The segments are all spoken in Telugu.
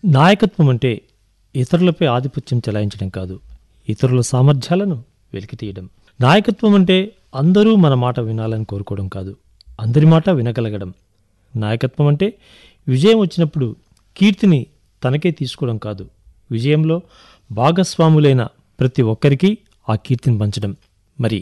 నాయకత్వం అంటే ఇతరులపై ఆధిపత్యం చెలాయించడం కాదు ఇతరుల సామర్థ్యాలను వెలికితీయడం నాయకత్వం అంటే అందరూ మన మాట వినాలని కోరుకోవడం కాదు అందరి మాట వినగలగడం నాయకత్వం అంటే విజయం వచ్చినప్పుడు కీర్తిని తనకే తీసుకోవడం కాదు విజయంలో భాగస్వాములైన ప్రతి ఒక్కరికి ఆ కీర్తిని పంచడం మరి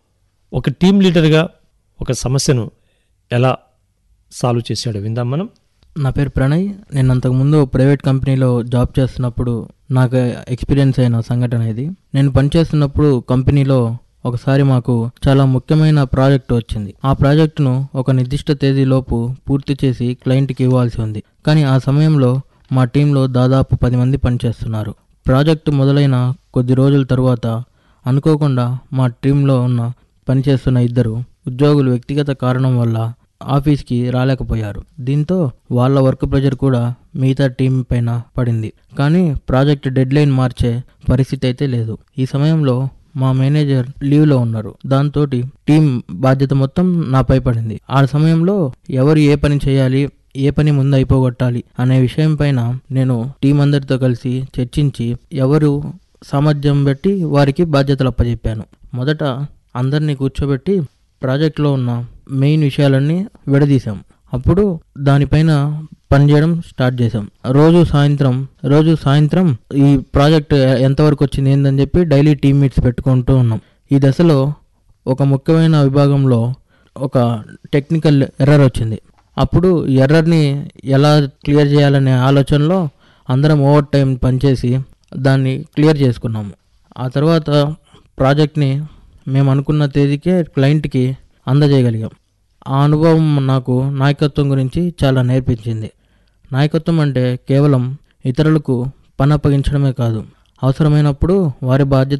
ఒక టీం లీడర్గా ఒక సమస్యను ఎలా సాల్వ్ చేశాడో విందాం మనం నా పేరు ప్రణయ్ నేను అంతకుముందు ప్రైవేట్ కంపెనీలో జాబ్ చేస్తున్నప్పుడు నాకు ఎక్స్పీరియన్స్ అయిన సంఘటన ఇది నేను పనిచేస్తున్నప్పుడు కంపెనీలో ఒకసారి మాకు చాలా ముఖ్యమైన ప్రాజెక్ట్ వచ్చింది ఆ ప్రాజెక్టును ఒక నిర్దిష్ట తేదీలోపు పూర్తి చేసి క్లయింట్కి ఇవ్వాల్సి ఉంది కానీ ఆ సమయంలో మా టీంలో దాదాపు పది మంది పనిచేస్తున్నారు ప్రాజెక్టు మొదలైన కొద్ది రోజుల తరువాత అనుకోకుండా మా టీంలో ఉన్న పనిచేస్తున్న ఇద్దరు ఉద్యోగులు వ్యక్తిగత కారణం వల్ల ఆఫీస్కి రాలేకపోయారు దీంతో వాళ్ళ వర్క్ ప్రెషర్ కూడా మిగతా టీం పైన పడింది కానీ ప్రాజెక్ట్ డెడ్ లైన్ మార్చే పరిస్థితి అయితే లేదు ఈ సమయంలో మా మేనేజర్ లీవ్లో ఉన్నారు దాంతో టీం బాధ్యత మొత్తం నాపై పడింది ఆ సమయంలో ఎవరు ఏ పని చేయాలి ఏ పని ముందు అయిపోగొట్టాలి అనే విషయం పైన నేను టీం అందరితో కలిసి చర్చించి ఎవరు సామర్థ్యం బట్టి వారికి బాధ్యతలు అప్పచెప్పాను మొదట అందరినీ కూర్చోబెట్టి ప్రాజెక్ట్లో ఉన్న మెయిన్ విషయాలన్నీ విడదీశాం అప్పుడు దానిపైన పనిచేయడం స్టార్ట్ చేసాం రోజు సాయంత్రం రోజు సాయంత్రం ఈ ప్రాజెక్ట్ ఎంతవరకు వచ్చింది ఏందని చెప్పి డైలీ టీమ్ మీట్స్ పెట్టుకుంటూ ఉన్నాం ఈ దశలో ఒక ముఖ్యమైన విభాగంలో ఒక టెక్నికల్ ఎర్రర్ వచ్చింది అప్పుడు ఎర్రర్ని ఎలా క్లియర్ చేయాలనే ఆలోచనలో అందరం ఓవర్ టైం పనిచేసి దాన్ని క్లియర్ చేసుకున్నాము ఆ తర్వాత ప్రాజెక్ట్ని మేము అనుకున్న తేదీకే క్లయింట్కి అందజేయగలిగాం ఆ అనుభవం నాకు నాయకత్వం గురించి చాలా నేర్పించింది నాయకత్వం అంటే కేవలం ఇతరులకు పని అప్పగించడమే కాదు అవసరమైనప్పుడు వారి బాధ్యత